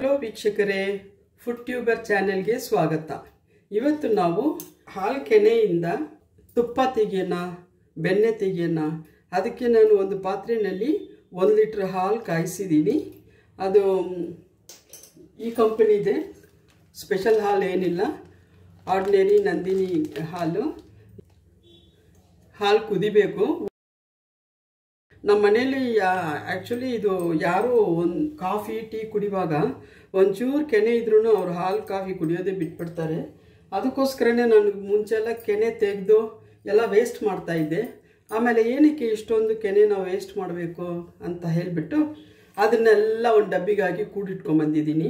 hello ವೀಕ್ಷಕರೇ food tuber ಚಾನೆಲ್ಗೆ ಸ್ವಾಗತ ಇವತ್ತು ನಾವು ಹಾಲು ಕೆನೆಯಿಂದ ತುಪ್ಪ ತೆಗಿಯೋಣ ಬೆಣ್ಣೆ ತೆಗಿಯೋಣ ಅದಕ್ಕೆ ನಾನು ಒಂದು ಪಾತ್ರೆಯಲ್ಲಿ ಒಂದು ಲೀಟ್ರ್ ಹಾಲು ಕಾಯಿಸಿದ್ದೀನಿ ಅದು ಮ್, ಈ ಕಂಪನಿದೆ ಸ್ಪೆಷಲ್ ಹಾಲು ಏನಿಲ್ಲ ಆರ್ಡಿನರಿ ನಂದಿನಿ ಹಾಲು ಹಾಲು ಕುದಿಬೇಕು ನಮ್ಮ ಮನೇಲಿ ಆ್ಯಕ್ಚುಲಿ ಇದು ಯಾರು ಒಂದು ಕಾಫಿ ಟೀ ಕುಡಿಯುವಾಗ ಒಂಚೂರು ಕೆನೆ ಇದ್ರೂ ಅವ್ರು ಹಾಲು ಕಾಫಿ ಕುಡಿಯೋದೇ ಬಿಟ್ಬಿಡ್ತಾರೆ ಅದಕ್ಕೋಸ್ಕರನೇ ನಾನು ಮುಂಚೆಲ್ಲ ಕೆನೆ ತೆಗೆದು ಎಲ್ಲ ವೇಸ್ಟ್ ಮಾಡ್ತಾ ಇದ್ದೆ ಆಮೇಲೆ ಏನಕ್ಕೆ ಇಷ್ಟೊಂದು ಕೆನೆ ನಾವು ವೇಸ್ಟ್ ಮಾಡಬೇಕು ಅಂತ ಹೇಳಿಬಿಟ್ಟು ಅದನ್ನೆಲ್ಲ ಒಂದು ಡಬ್ಬಿಗಾಗಿ ಕೂಡಿಟ್ಕೊಂಬಂದಿದ್ದೀನಿ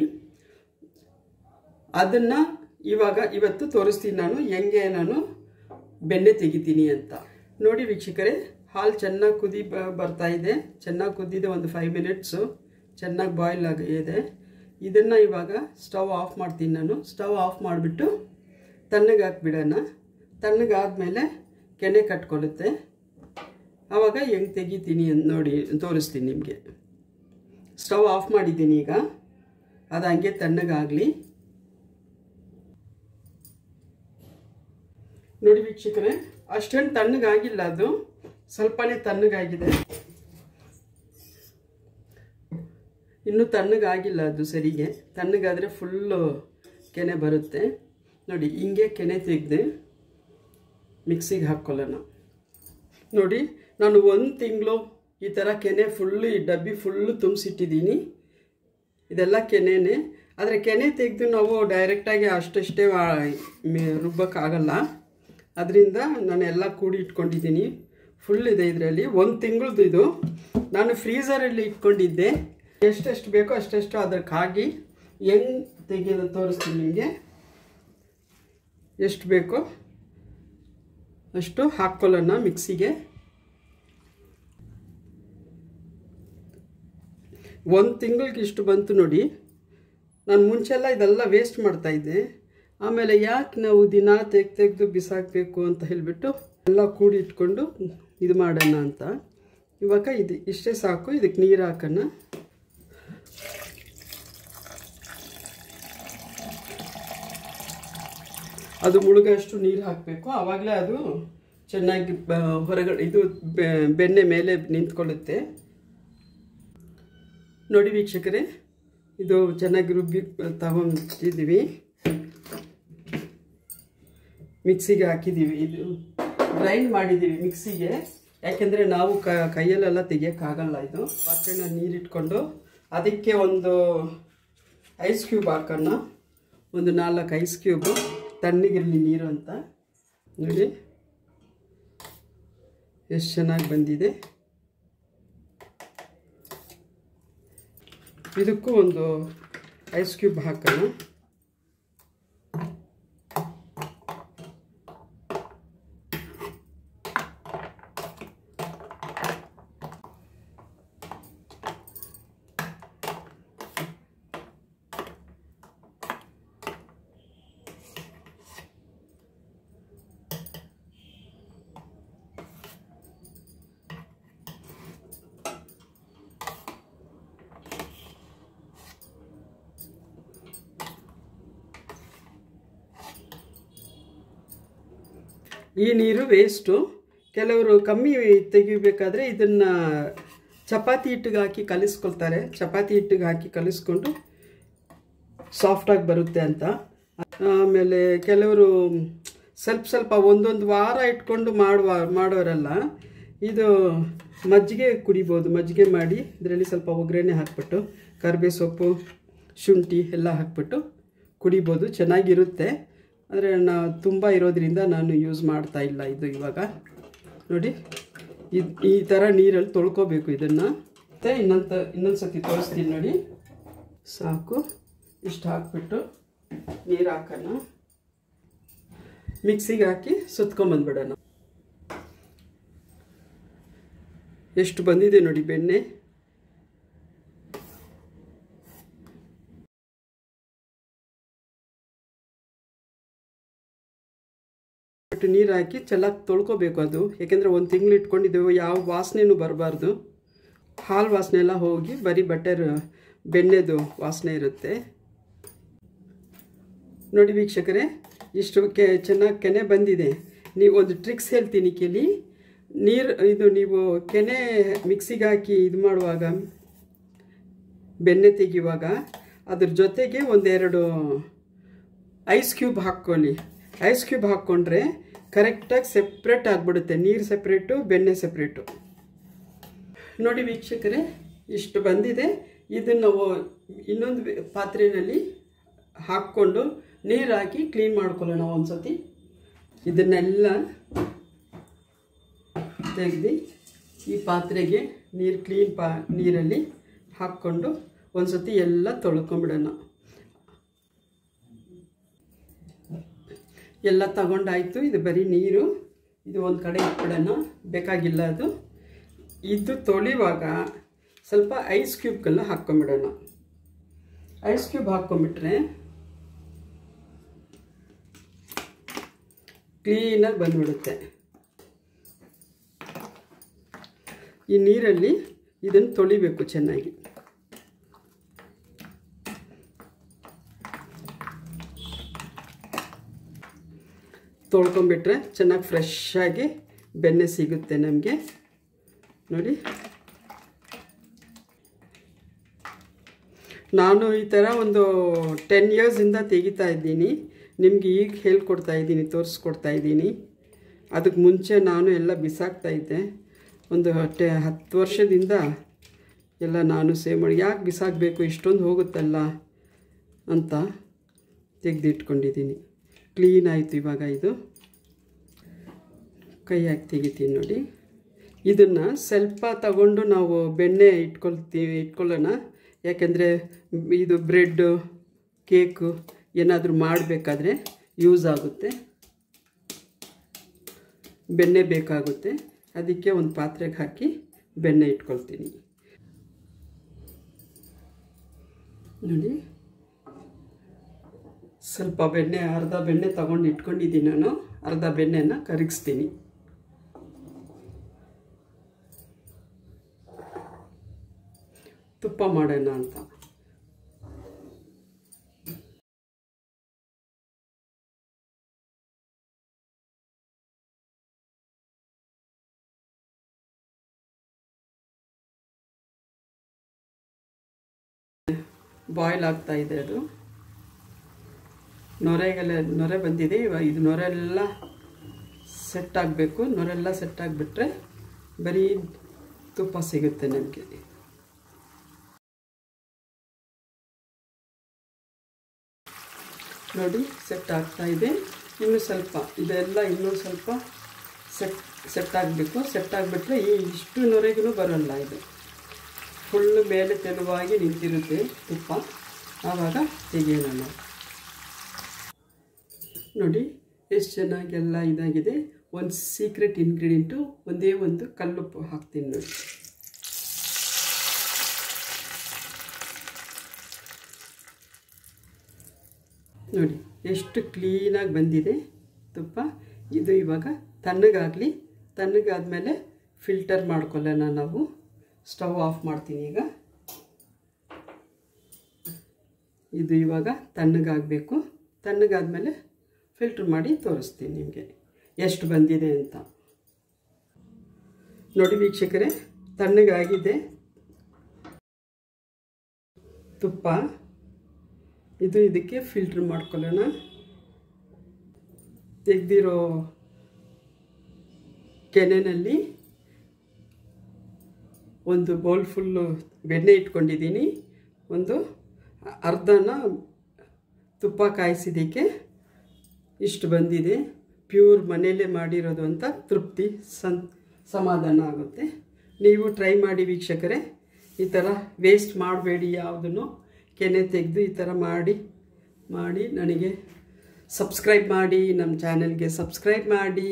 ಅದನ್ನು ಇವಾಗ ಇವತ್ತು ತೋರಿಸ್ತೀನಿ ನಾನು ಹೆಂಗೆ ನಾನು ಬೆಣ್ಣೆ ತೆಗಿತೀನಿ ಅಂತ ನೋಡಿ ವೀಕ್ಷಕರೇ ಹಾಲು ಚೆನ್ನಾಗಿ ಕುದಿ ಬ- ಬರ್ತಾ ಇದೆ ಚೆನ್ನಾಗಿ ಕುದ್ದಿದೆ ಒಂದು ಫೈವ್ ಮಿನಿಟ್ಸು ಚೆನ್ನಾಗಿ ಬಾಯ್ಲ್ ಆಗಿದೆ ಇದನ್ನು ಇವಾಗ ಸ್ಟವ್ ಆಫ್ ಮಾಡ್ತೀನಿ ನಾನು ಸ್ಟವ್ ಆಫ್ ಮಾಡಿಬಿಟ್ಟು ತಣ್ಣಗೆ ಹಾಕ್ಬಿಡೋಣ ತಣ್ಣಗಾದ್ಮೇಲೆ ಕೆನೆ ಕಟ್ಕೊಳ್ಳುತ್ತೆ ಆವಾಗ ಹೆಂಗೆ ತೆಗಿತೀನಿ ಅಂತ ನೋಡಿ ತೋರಿಸ್ತೀನಿ ನಿಮಗೆ ಸ್ಟವ್ ಆಫ್ ಮಾಡಿದ್ದೀನಿ ಈಗ ಅದು ಹಂಗೆ ತಣ್ಣಗಾಗಲಿ ನೋಡಿ ವೀಕ್ಷಕರೇ ಅಷ್ಟೇನು ತಣ್ಣಗಾಗಿಲ್ಲ ಅದು ಸ್ವಲ್ಪನೇ ತಣ್ಣಗಾಗಿದೆ ಇನ್ನೂ ತಣ್ಣಗಾಗಿಲ್ಲ ಅದು ಸರಿಗೆ ತಣ್ಣಗಾದರೆ ಫುಲ್ಲು ಕೆನೆ ಬರುತ್ತೆ ನೋಡಿ ಹಿಂಗೆ ಕೆನೆ ತೆಗೆದು ಮಿಕ್ಸಿಗೆ ಹಾಕ್ಕೊಳ್ಳೋಣ ನೋಡಿ ನಾನು ಒಂದು ತಿಂಗಳು ಈ ಥರ ಕೆನೆ ಫುಲ್ಲು ಈ ಡಬ್ಬಿ ಫುಲ್ಲು ತುಂಬಿಸಿಟ್ಟಿದ್ದೀನಿ ಇದೆಲ್ಲ ಕೆನೆನೇ ಆದರೆ ಕೆನೆ ತೆಗೆದು ನಾವು ಡೈರೆಕ್ಟಾಗಿ ಅಷ್ಟಷ್ಟೇ ರುಬ್ಬಕ್ಕಾಗಲ್ಲ ಅದರಿಂದ ನಾನು ಎಲ್ಲ ಕೂಡಿ ಇಟ್ಕೊಂಡಿದ್ದೀನಿ ಫುಲ್ ಇದೆ ಇದರಲ್ಲಿ ಒಂದು ತಿಂಗಳದ್ದು ಇದು ನಾನು ಫ್ರೀಝರಲ್ಲಿ ಇಟ್ಕೊಂಡಿದ್ದೆ ಎಷ್ಟೆಷ್ಟು ಬೇಕೋ ಅಷ್ಟೆಷ್ಟು ಅದಕ್ಕೆ ಹಾಕಿ ಹೆಂಗೆ ತೆಗೆಯೋದು ತೋರಿಸ್ತೀನಿ ನಿಮಗೆ ಎಷ್ಟು ಬೇಕೋ ಅಷ್ಟು ಹಾಕ್ಕೊಳ್ಳೋಣ ಮಿಕ್ಸಿಗೆ ಒಂದು ತಿಂಗಳಿಗೆ ಇಷ್ಟು ಬಂತು ನೋಡಿ ನಾನು ಮುಂಚೆಲ್ಲ ಇದೆಲ್ಲ ವೇಸ್ಟ್ ಮಾಡ್ತಾಯಿದ್ದೆ ಆಮೇಲೆ ಯಾಕೆ ನಾವು ದಿನ ತೆಗ್ದು ತೆಗೆದು ಬಿಸಾಕಬೇಕು ಅಂತ ಹೇಳಿಬಿಟ್ಟು ಎಲ್ಲ ಕೂಡಿ ಇಟ್ಕೊಂಡು ಇದು ಮಾಡೋಣ ಅಂತ ಇವಾಗ ಇದು ಇಷ್ಟೇ ಸಾಕು ಇದಕ್ಕೆ ನೀರು ಹಾಕೋಣ ಅದು ಮುಳುಗಷ್ಟು ನೀರು ಹಾಕಬೇಕು ಆವಾಗಲೇ ಅದು ಚೆನ್ನಾಗಿ ಬ- ಹೊರಗಡೆ ಇದು ಬೆ- ಬೆಣ್ಣೆ ಮೇಲೆ ನಿಂತ್ಕೊಳ್ಳುತ್ತೆ ನೋಡಿ ವೀಕ್ಷಕರೇ ಇದು ಚೆನ್ನಾಗಿ ರುಬ್ಬಿ ತಗೊಂಡಿದ್ದೀವಿ ಮಿಕ್ಸಿಗೆ ಹಾಕಿದ್ದೀವಿ ಇದು ಗ್ರೈಂಡ್ ಮಾಡಿದ್ದೀವಿ ಮಿಕ್ಸಿಗೆ ಯಾಕೆಂದರೆ ನಾವು ಕ ಕೈಯಲ್ಲೆಲ್ಲ ತೆಗಿಯೋಕ್ಕಾಗಲ್ಲ ಇದು ಪಾತ್ರೆನ ನೀರಿಟ್ಕೊಂಡು ಅದಕ್ಕೆ ಒಂದು ಐಸ್ ಕ್ಯೂಬ್ ಹಾಕೋಣ ಒಂದು ನಾಲ್ಕು ಐಸ್ ಕ್ಯೂಬು ತಣ್ಣಗಿರಲಿ ನೀರು ಅಂತ ನೋಡಿ ಎಷ್ಟು ಚೆನ್ನಾಗಿ ಬಂದಿದೆ ಇದಕ್ಕೂ ಒಂದು ಐಸ್ ಕ್ಯೂಬ್ ಹಾಕೋಣ ಈ ನೀರು ವೇಸ್ಟು ಕೆಲವರು ಕಮ್ಮಿ ತೆಗಿಬೇಕಾದ್ರೆ ಇದನ್ನು ಚಪಾತಿ ಹಿಟ್ಟಿಗೆ ಹಾಕಿ ಕಲಿಸ್ಕೊಳ್ತಾರೆ ಚಪಾತಿ ಹಿಟ್ಟಿಗೆ ಹಾಕಿ ಕಲಿಸ್ಕೊಂಡು ಸಾಫ್ಟಾಗಿ ಬರುತ್ತೆ ಅಂತ ಆಮೇಲೆ ಕೆಲವರು ಸ್ವಲ್ಪ ಸ್ವಲ್ಪ ಒಂದೊಂದು ವಾರ ಇಟ್ಕೊಂಡು ಮಾಡುವ ಮಾಡೋರಲ್ಲ ಇದು ಮಜ್ಜಿಗೆ ಕುಡಿಬೋದು ಮಜ್ಜಿಗೆ ಮಾಡಿ ಇದರಲ್ಲಿ ಸ್ವಲ್ಪ ಒಗ್ಗರಣೆ ಹಾಕ್ಬಿಟ್ಟು ಕರಿಬೇ ಸೊಪ್ಪು ಶುಂಠಿ ಎಲ್ಲ ಹಾಕ್ಬಿಟ್ಟು ಕುಡಿಬೋದು ಚೆನ್ನಾಗಿರುತ್ತೆ ಆದರೆ ನಾ ತುಂಬ ಇರೋದ್ರಿಂದ ನಾನು ಯೂಸ್ ಮಾಡ್ತಾ ಇಲ್ಲ ಇದು ಇವಾಗ ನೋಡಿ ಇದು ಈ ಥರ ನೀರಲ್ಲಿ ತೊಳ್ಕೊಬೇಕು ಇದನ್ನು ಮತ್ತು ಇನ್ನೊಂದು ಇನ್ನೊಂದು ಸತಿ ತೋರಿಸ್ತೀನಿ ನೋಡಿ ಸಾಕು ಇಷ್ಟು ಹಾಕ್ಬಿಟ್ಟು ನೀರು ಹಾಕೋಣ ಮಿಕ್ಸಿಗೆ ಹಾಕಿ ಸುತ್ಕೊಂಬಂದ್ಬಿಡೋಣ ಎಷ್ಟು ಬಂದಿದೆ ನೋಡಿ ಬೆಣ್ಣೆ ಬಿಟ್ಟು ನೀರು ಹಾಕಿ ಚೆನ್ನಾಗಿ ತೊಳ್ಕೊಬೇಕು ಅದು ಯಾಕೆಂದರೆ ಒಂದು ತಿಂಗಳು ಇಟ್ಕೊಂಡಿದ್ದೇವೆ ಯಾವ ವಾಸನೆನೂ ಬರಬಾರ್ದು ಹಾಲು ವಾಸನೆ ಎಲ್ಲ ಹೋಗಿ ಬರೀ ಬಟರ್ ಬೆಣ್ಣೆದು ವಾಸನೆ ಇರುತ್ತೆ ನೋಡಿ ವೀಕ್ಷಕರೇ ಇಷ್ಟು ಕೆ ಚೆನ್ನಾಗಿ ಕೆನೆ ಬಂದಿದೆ ನೀವು ಒಂದು ಟ್ರಿಕ್ಸ್ ಹೇಳ್ತೀನಿ ಕೇಳಿ ನೀರು ಇದು ನೀವು ಕೆನೆ ಮಿಕ್ಸಿಗೆ ಹಾಕಿ ಇದು ಮಾಡುವಾಗ ಬೆಣ್ಣೆ ತೆಗೆಯುವಾಗ ಅದ್ರ ಜೊತೆಗೆ ಒಂದೆರಡು ಐಸ್ ಕ್ಯೂಬ್ ಹಾಕ್ಕೊಳ್ಳಿ ಐಸ್ ಕ್ಯೂಬ್ ಹಾಕ್ಕೊಂಡ್ರೆ ಕರೆಕ್ಟಾಗಿ ಸೆಪ್ರೇಟ್ ಆಗಿಬಿಡುತ್ತೆ ನೀರು ಸೆಪ್ರೇಟು ಬೆಣ್ಣೆ ಸೆಪ್ರೇಟು ನೋಡಿ ವೀಕ್ಷಕರೇ ಇಷ್ಟು ಬಂದಿದೆ ಇದನ್ನು ನಾವು ಇನ್ನೊಂದು ಪಾತ್ರೆಯಲ್ಲಿ ಹಾಕ್ಕೊಂಡು ನೀರು ಹಾಕಿ ಕ್ಲೀನ್ ಮಾಡ್ಕೊಳ್ಳೋಣ ಒಂದ್ಸತಿ ಇದನ್ನೆಲ್ಲ ತೆಗೆದು ಈ ಪಾತ್ರೆಗೆ ನೀರು ಕ್ಲೀನ್ ಪಾ ನೀರಲ್ಲಿ ಹಾಕ್ಕೊಂಡು ಒಂದ್ಸತಿ ಎಲ್ಲ ತೊಳ್ಕೊಂಬಿಡೋಣ ಎಲ್ಲ ತಗೊಂಡಾಯ್ತು ಇದು ಬರೀ ನೀರು ಇದು ಒಂದು ಕಡೆ ಇಟ್ಬಿಡೋಣ ಬೇಕಾಗಿಲ್ಲ ಅದು ಇದು ತೊಳಿವಾಗ ಸ್ವಲ್ಪ ಐಸ್ ಕ್ಯೂಬ್ಗೆಲ್ಲ ಹಾಕ್ಕೊಂಬಿಡೋಣ ಐಸ್ ಕ್ಯೂಬ್ ಹಾಕ್ಕೊಂಬಿಟ್ರೆ ಕ್ಲೀನಾಗಿ ಬಂದ್ಬಿಡುತ್ತೆ ಈ ನೀರಲ್ಲಿ ಇದನ್ನು ತೊಳಿಬೇಕು ಚೆನ್ನಾಗಿ ತೊಳ್ಕೊಂಬಿಟ್ರೆ ಚೆನ್ನಾಗಿ ಫ್ರೆಶ್ ಆಗಿ ಬೆಣ್ಣೆ ಸಿಗುತ್ತೆ ನಮಗೆ ನೋಡಿ ನಾನು ಈ ಥರ ಒಂದು ಟೆನ್ ಇಯರ್ಸಿಂದ ತೆಗಿತಾ ಇದ್ದೀನಿ ನಿಮಗೆ ಈಗ ಹೇಳ್ಕೊಡ್ತಾ ಇದ್ದೀನಿ ತೋರಿಸ್ಕೊಡ್ತಾ ಇದ್ದೀನಿ ಅದಕ್ಕೆ ಮುಂಚೆ ನಾನು ಎಲ್ಲ ಬಿಸಾಕ್ತಾ ಇದ್ದೆ ಒಂದು ಟೆ ಹತ್ತು ವರ್ಷದಿಂದ ಎಲ್ಲ ನಾನು ಸೇವ್ ಮಾಡಿ ಯಾಕೆ ಬಿಸಾಕಬೇಕು ಇಷ್ಟೊಂದು ಹೋಗುತ್ತಲ್ಲ ಅಂತ ತೆಗೆದಿಟ್ಕೊಂಡಿದ್ದೀನಿ ಕ್ಲೀನ್ ಆಯಿತು ಇವಾಗ ಇದು ಕೈ ಹಾಕಿ ತೆಗಿತೀನಿ ನೋಡಿ ಇದನ್ನು ಸ್ವಲ್ಪ ತಗೊಂಡು ನಾವು ಬೆಣ್ಣೆ ಇಟ್ಕೊಳ್ತೀವಿ ಇಟ್ಕೊಳ್ಳೋಣ ಯಾಕೆಂದರೆ ಇದು ಬ್ರೆಡ್ಡು ಕೇಕು ಏನಾದರೂ ಮಾಡಬೇಕಾದ್ರೆ ಯೂಸ್ ಆಗುತ್ತೆ ಬೆಣ್ಣೆ ಬೇಕಾಗುತ್ತೆ ಅದಕ್ಕೆ ಒಂದು ಪಾತ್ರೆಗೆ ಹಾಕಿ ಬೆಣ್ಣೆ ಇಟ್ಕೊಳ್ತೀನಿ ನೋಡಿ ಸ್ವಲ್ಪ ಬೆಣ್ಣೆ ಅರ್ಧ ಬೆಣ್ಣೆ ತಗೊಂಡು ಇಟ್ಕೊಂಡಿದ್ದೀನಿ ನಾನು ಅರ್ಧ ಬೆಣ್ಣೆನ ಕರಗಿಸ್ತೀನಿ ತುಪ್ಪ ಮಾಡೋಣ ಅಂತ ಬಾಯ್ಲ್ ಆಗ್ತಾ ಇದೆ ಅದು ನೊರೆಗೆಲ್ಲ ನೊರೆ ಬಂದಿದೆ ಇವಾಗ ಇದು ನೊರೆಲ್ಲ ಸೆಟ್ ಆಗಬೇಕು ನೊರೆಲ್ಲ ಸೆಟ್ ಆಗಿಬಿಟ್ರೆ ಬರೀ ತುಪ್ಪ ಸಿಗುತ್ತೆ ನಮಗೆ ನೋಡಿ ಸೆಟ್ ಆಗ್ತಾ ಇದೆ ಇನ್ನು ಸ್ವಲ್ಪ ಇದೆಲ್ಲ ಇನ್ನೂ ಸ್ವಲ್ಪ ಸೆಟ್ ಸೆಟ್ ಆಗಬೇಕು ಸೆಟ್ ಆಗಿಬಿಟ್ರೆ ಈ ಇಷ್ಟು ನೊರೆಗೂ ಬರೋಲ್ಲ ಇದು ಫುಲ್ ಮೇಲೆ ತೆಳುವಾಗಿ ನಿಂತಿರುತ್ತೆ ತುಪ್ಪ ಆವಾಗ ತೆಗೆಯೋಣ ನಾವು ನೋಡಿ ಎಷ್ಟು ಚೆನ್ನಾಗಿ ಎಲ್ಲ ಇದಾಗಿದೆ ಒಂದು ಸೀಕ್ರೆಟ್ ಇಂಗ್ರೀಡಿಯೆಂಟು ಒಂದೇ ಒಂದು ಕಲ್ಲುಪ್ಪು ಹಾಕ್ತೀನಿ ನೋಡಿ ನೋಡಿ ಎಷ್ಟು ಕ್ಲೀನಾಗಿ ಬಂದಿದೆ ತುಪ್ಪ ಇದು ಇವಾಗ ತಣ್ಣಗಾಗಲಿ ತಣ್ಣಗಾದ್ಮೇಲೆ ಫಿಲ್ಟರ್ ಮಾಡ್ಕೊಳ್ಳೋಣ ನಾವು ಸ್ಟವ್ ಆಫ್ ಮಾಡ್ತೀನಿ ಈಗ ಇದು ಇವಾಗ ತಣ್ಣಗಾಗಬೇಕು ತಣ್ಣಗಾದ್ಮೇಲೆ ಫಿಲ್ಟ್ರ್ ಮಾಡಿ ತೋರಿಸ್ತೀನಿ ನಿಮಗೆ ಎಷ್ಟು ಬಂದಿದೆ ಅಂತ ನೋಡಿ ವೀಕ್ಷಕರೇ ತಣ್ಣಗಾಗಿದೆ ತುಪ್ಪ ಇದು ಇದಕ್ಕೆ ಫಿಲ್ಟ್ರ್ ಮಾಡ್ಕೊಳ್ಳೋಣ ತೆಗೆದಿರೋ ಕೆನೆಯಲ್ಲಿ ಒಂದು ಬೌಲ್ ಫುಲ್ಲು ಬೆಣ್ಣೆ ಇಟ್ಕೊಂಡಿದ್ದೀನಿ ಒಂದು ಅರ್ಧನ ತುಪ್ಪ ಕಾಯಿಸಿದ್ದಕ್ಕೆ ಇಷ್ಟು ಬಂದಿದೆ ಪ್ಯೂರ್ ಮನೆಯಲ್ಲೇ ಮಾಡಿರೋದು ಅಂತ ತೃಪ್ತಿ ಸಂ ಸಮಾಧಾನ ಆಗುತ್ತೆ ನೀವು ಟ್ರೈ ಮಾಡಿ ವೀಕ್ಷಕರೇ ಈ ಥರ ವೇಸ್ಟ್ ಮಾಡಬೇಡಿ ಯಾವುದನ್ನು ಕೆನೆ ತೆಗೆದು ಈ ಥರ ಮಾಡಿ ಮಾಡಿ ನನಗೆ ಸಬ್ಸ್ಕ್ರೈಬ್ ಮಾಡಿ ನಮ್ಮ ಚಾನೆಲ್ಗೆ ಸಬ್ಸ್ಕ್ರೈಬ್ ಮಾಡಿ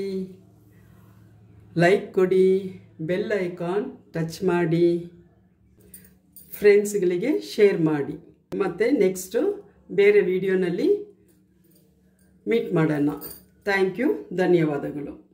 ಲೈಕ್ ಕೊಡಿ ಬೆಲ್ ಐಕಾನ್ ಟಚ್ ಮಾಡಿ ಫ್ರೆಂಡ್ಸ್ಗಳಿಗೆ ಶೇರ್ ಮಾಡಿ ಮತ್ತು ನೆಕ್ಸ್ಟು ಬೇರೆ ವಿಡಿಯೋನಲ್ಲಿ ಮೀಟ್ ಮಾಡೋಣ ಥ್ಯಾಂಕ್ ಯು ಧನ್ಯವಾದಗಳು